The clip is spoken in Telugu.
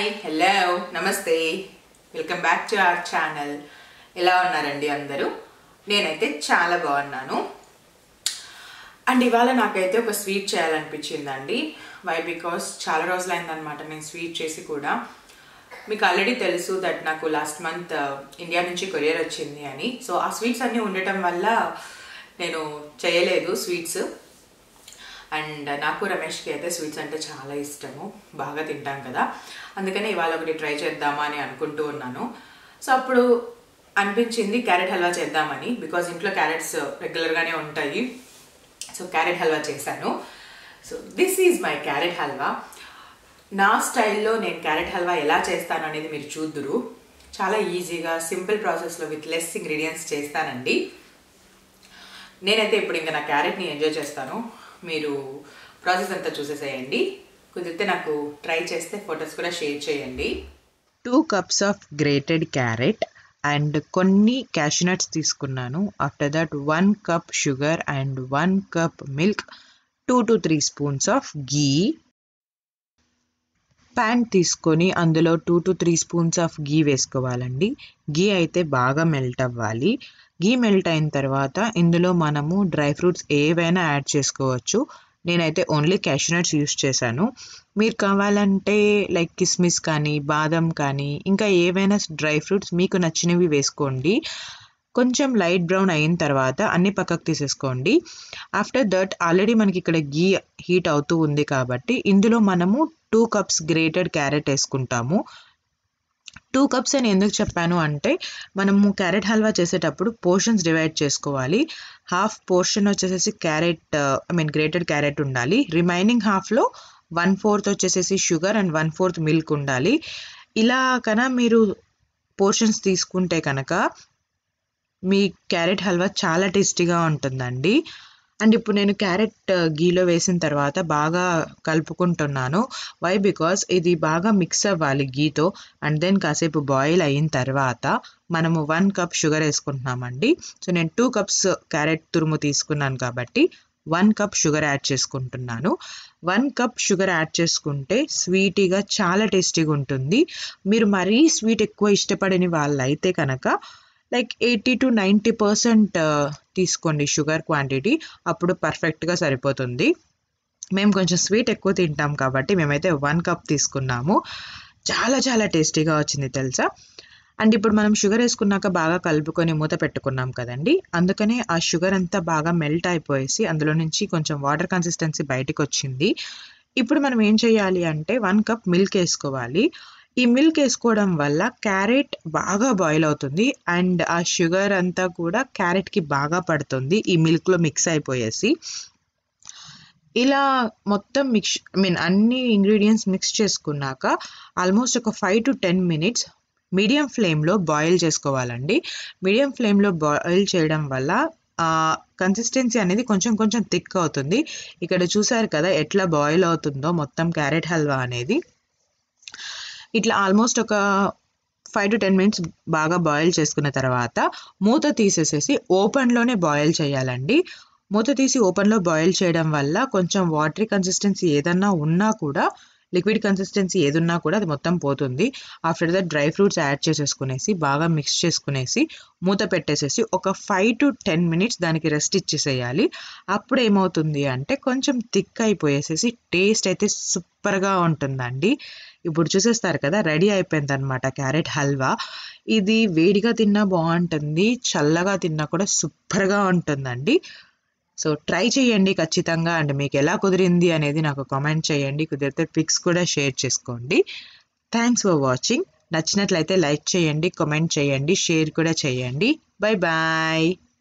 హాయ్ హలో నమస్తే welcome back to our channel ఎలా ఉన్నారండి అందరూ నేనైతే చాలా బాగున్నాను అండ్ ఇవాళ నాకైతే ఒక స్వీట్ చేయాలనిపించిందండి వై బికాస్ చాలా రోజులైందనమాట నేను స్వీట్ చేసి కూడా మీకు ఆల్రెడీ తెలుసు దట్ నాకు లాస్ట్ మంత్ ఇండియా నుంచి కొరియర్ వచ్చింది అని సో ఆ స్వీట్స్ అన్నీ ఉండటం వల్ల నేను చేయలేదు స్వీట్స్ అండ్ నాకు రమేష్కి అయితే స్వీట్స్ అంటే చాలా ఇష్టము బాగా తింటాం కదా అందుకని ఇవాళ ఒకటి ట్రై చేద్దామా అని అనుకుంటూ ఉన్నాను సో అప్పుడు అనిపించింది క్యారెట్ హల్వా చేద్దామని బికాజ్ ఇంట్లో క్యారెట్స్ రెగ్యులర్గానే ఉంటాయి సో క్యారెట్ హల్వా చేశాను so this is my carrot halwa నా స్టైల్లో నేను క్యారెట్ హల్వా ఎలా చేస్తాను అనేది మీరు చూద్దురు చాలా ఈజీగా సింపుల్ ప్రాసెస్లో విత్ లెస్ ఇంగ్రీడియంట్స్ చేస్తానండి నేనైతే ఇప్పుడు ఇంకా నా క్యారెట్ని ఎంజాయ్ చేస్తాను మీరు ప్రాసెస్ అంతా చూసేసేయండి కుదిరితే నాకు ట్రై చేస్తే ఫొటోస్ కూడా షేర్ చేయండి two cups of grated carrot and కొన్ని క్యాషనట్స్ తీసుకున్నాను after that one cup sugar and one cup milk two to three spoons of ghee pan తీసుకొని అందులో two to three spoons of ghee వేసుకోవాలండి గీ అయితే బాగా మెల్ట్ అవ్వాలి గీ మెల్ట్ అయిన తర్వాత ఇందులో మనము డ్రై ఫ్రూట్స్ ఏవైనా యాడ్ చేసుకోవచ్చు నేనైతే ఓన్లీ క్యాషనట్స్ యూస్ చేశాను మీరు కావాలంటే లైక్ కిస్మిస్ కానీ బాదం కానీ ఇంకా ఏవైనా డ్రై ఫ్రూట్స్ మీకు నచ్చినవి వేసుకోండి కొంచెం లైట్ బ్రౌన్ అయిన తర్వాత అన్ని పక్కకు తీసేసుకోండి ఆఫ్టర్ దట్ ఆల్రెడీ మనకి ఇక్కడ గీ హీట్ అవుతూ ఉంది కాబట్టి ఇందులో మనము టూ కప్స్ గ్రేటెడ్ క్యారెట్ వేసుకుంటాము టూ కప్స్ అని ఎందుకు చెప్పాను అంటే మనము క్యారెట్ హల్వా చేసేటప్పుడు పోర్షన్స్ డివైడ్ చేసుకోవాలి హాఫ్ పోర్షన్ వచ్చేసేసి carrot I mean grated carrot ఉండాలి రిమైనింగ్ హాఫ్లో వన్ ఫోర్త్ వచ్చేసేసి sugar and one fourth milk ఉండాలి ఇలా కన మీరు పోర్షన్స్ తీసుకుంటే కనుక మీ క్యారెట్ హల్వా చాలా టేస్టీగా ఉంటుందండి అండ్ ఇప్పుడు నేను క్యారెట్ గీలో వేసిన తర్వాత బాగా కలుపుకుంటున్నాను వై బికాస్ ఇది బాగా మిక్స్ అవ్వాలి గీతో అండ్ దెన్ కాసేపు బాయిల్ అయిన తర్వాత మనము వన్ కప్ షుగర్ వేసుకుంటున్నామండి సో నేను టూ కప్స్ క్యారెట్ తురుము తీసుకున్నాను కాబట్టి వన్ కప్ షుగర్ యాడ్ చేసుకుంటున్నాను వన్ కప్ షుగర్ యాడ్ చేసుకుంటే స్వీటీగా చాలా టేస్టీగా ఉంటుంది మీరు మరీ స్వీట్ ఎక్కువ ఇష్టపడని వాళ్ళైతే కనుక like eighty to ninety percent తీసుకోండి షుగర్ క్వాంటిటీ అప్పుడు పర్ఫెక్ట్గా సరిపోతుంది మేము కొంచెం స్వీట్ ఎక్కువ తింటాం కాబట్టి మేమైతే వన్ కప్ తీసుకున్నాము చాలా చాలా టేస్టీగా వచ్చింది తెలుసా అండ్ ఇప్పుడు మనం షుగర్ వేసుకున్నాక బాగా కలుపుకొని మూత పెట్టుకున్నాం కదండి అందుకనే ఆ షుగర్ అంతా బాగా మెల్ట్ అయిపోయేసి అందులో నుంచి కొంచెం వాటర్ కన్సిస్టెన్సీ బయటకు వచ్చింది ఇప్పుడు మనం ఏం చేయాలి అంటే వన్ కప్ మిల్క్ వేసుకోవాలి ఈ మిల్క్ వేసుకోవడం వల్ల క్యారెట్ బాగా బాయిల్ అవుతుంది అండ్ ఆ షుగర్ అంతా కూడా క్యారెట్కి బాగా పడుతుంది ఈ మిల్క్లో మిక్స్ అయిపోయేసి ఇలా మొత్తం మిక్స్ ఐ మీన్ అన్ని ఇంగ్రీడియంట్స్ మిక్స్ చేసుకున్నాక ఆల్మోస్ట్ ఒక five to ten minutes medium ఫ్లేమ్లో బాయిల్ చేసుకోవాలండి మీడియం ఫ్లేమ్లో బాయిల్ చేయడం వల్ల కన్సిస్టెన్సీ అనేది కొంచెం కొంచెం థిక్ అవుతుంది ఇక్కడ చూసారు కదా ఎట్లా బాయిల్ అవుతుందో మొత్తం క్యారెట్ హల్వా అనేది ఇట్లా ఆల్మోస్ట్ ఒక ఫైవ్ టు టెన్ మినిట్స్ బాగా బాయిల్ చేసుకున్న తర్వాత మూత తీసేసేసి ఓపెన్లోనే బాయిల్ చేయాలండి మూత తీసి ఓపెన్లో బాయిల్ చేయడం వల్ల కొంచెం వాటరీ కన్సిస్టెన్సీ ఏదన్నా ఉన్నా కూడా లిక్విడ్ కన్సిస్టెన్సీ ఏదున్నా కూడా అది మొత్తం పోతుంది after that dry fruits add చేసేసుకునేసి బాగా మిక్స్ చేసుకునేసి మూత పెట్టేసేసి ఒక ఫైవ్ టు టెన్ మినిట్స్ దానికి రెస్ట్ ఇచ్చేసేయాలి అప్పుడు ఏమవుతుంది అంటే కొంచెం థిక్ అయిపోయేసేసి టేస్ట్ అయితే సూపర్గా ఉంటుందండి ఇప్పుడు చూసేస్తారు కదా రెడీ అయిపోయింది అనమాట క్యారెట్ హల్వా ఇది వేడిగా తిన్నా బాగుంటుంది చల్లగా తిన్నా కూడా సూపర్గా ఉంటుందండి సో ట్రై చేయండి ఖచ్చితంగా అండ్ మీకు ఎలా కుదిరింది అనేది నాకు కామెంట్ చేయండి కుదిరితే పిక్స్ కూడా షేర్ చేసుకోండి థ్యాంక్స్ ఫర్ వాచింగ్ నచ్చినట్లయితే లైక్ చేయండి కామెంట్ చేయండి షేర్ కూడా చేయండి బాయ్ బాయ్